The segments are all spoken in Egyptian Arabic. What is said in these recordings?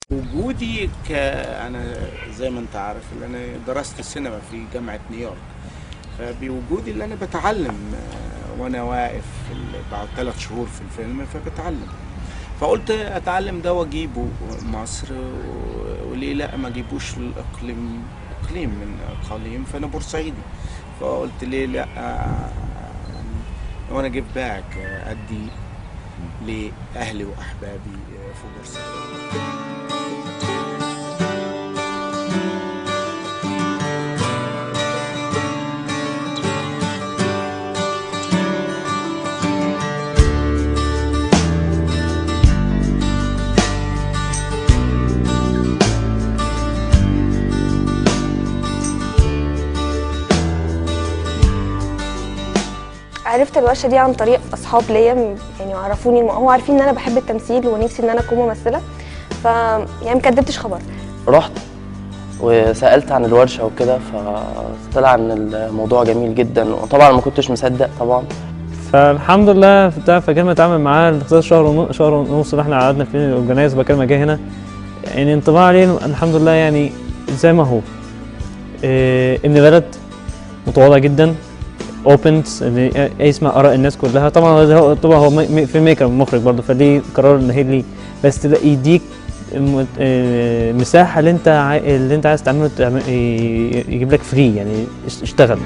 وجودي ك انا زي ما انت عارف اللي انا درست السينما في جامعه نيويورك فبوجودي اللي انا بتعلم آه، وانا واقف في ال- بعد ثلاث شهور في الفيلم فبتعلم فقلت اتعلم ده واجيبه مصر و- وليه لا ما اجيبوش الاقليم اقليم من اقاليم فانا بورسعيدي فقلت ليه لا آه، وانا جيف باك ادي لاهلي واحبابي آه، في بورسعيد عرفت الورشه دي عن طريق اصحاب ليا م- يعني عرفوني هو عارفين ان انا بحب التمثيل ونفسي ان انا اكون ممثله ف يعني مكدبتش خبر رحت وسالت عن الورشه وكده فطلع ان الموضوع جميل جدا وطبعا ما كنتش مصدق طبعا فالحمد لله بتاع فكان متعامل معاه لخلال شهر ونص شهر ونص اللي احنا قعدنا فيه الاورجنايز وبعد كده ما جه هنا يعني انطباع عليه الحمد لله يعني زي ما هو إيه ابن بلد متواضع جدا اوبن يسمع اراء الناس كلها طبعا هو طبعا هو مي- فيلم ميكر مخرج برضه فدي قرار ان هي ليه بس تبقى يديك الم- آه، مساحه اللي انت عاي- اللي انت عايز تعمله تعمل- ي- يجيب لك فري يعني اش- اشتغل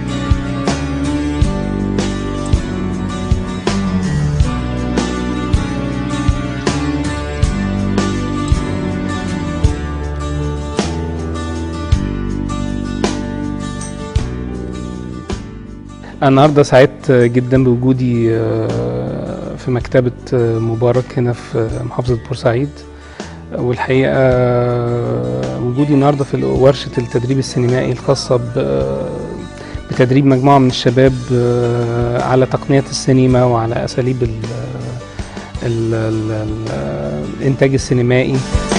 أنا النهارده سعدت جدا بوجودي آه، في مكتبة آه، مبارك هنا في محافظة بورسعيد والحقيقة آه، وجودي النهارده في ورشة التدريب السينمائي الخاصة ب- بتدريب مجموعة من الشباب آه، على تقنية السينما وعلى أساليب ال- ال- ال- ال- الإنتاج السينمائي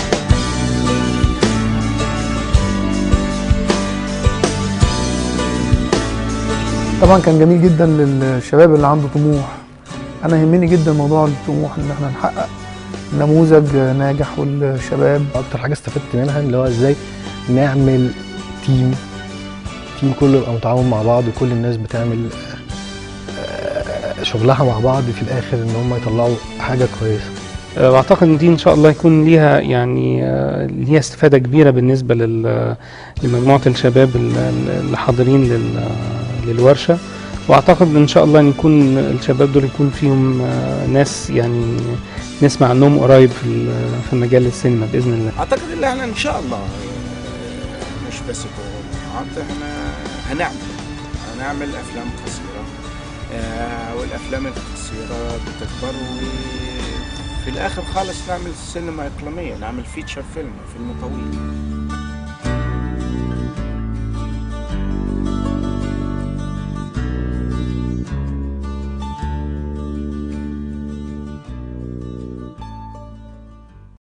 طبعا كان جميل جدا للشباب اللي عنده طموح انا يهمني جدا موضوع الطموح ان احنا نحقق نموذج ناجح والشباب اكتر حاجه استفدت منها اللي هو ازاي نعمل تيم تيم كله يبقى متعاون مع بعض وكل الناس بتعمل آه، شغلها مع بعض في الاخر ان هم يطلعوا حاجه كويسه آه، واعتقد ان دي ان شاء الله يكون ليها يعني آه، ليها استفاده كبيره بالنسبه لل- لمجموعه الشباب ال- ال- اللي حاضرين لل- للورشه واعتقد ان شاء الله ان يكون الشباب دول يكون فيهم آه، ناس يعني نسمع عنهم قريب في ال- في مجال السينما باذن الله اعتقد ان احنا ان شاء الله آه، مش بس توقعات احنا هنعمل هنعمل افلام قصيره آه، والافلام القصيره بتكبر وفي الاخر خالص نعمل سينما اقليميه نعمل فيتشر فيلم فيلم طويل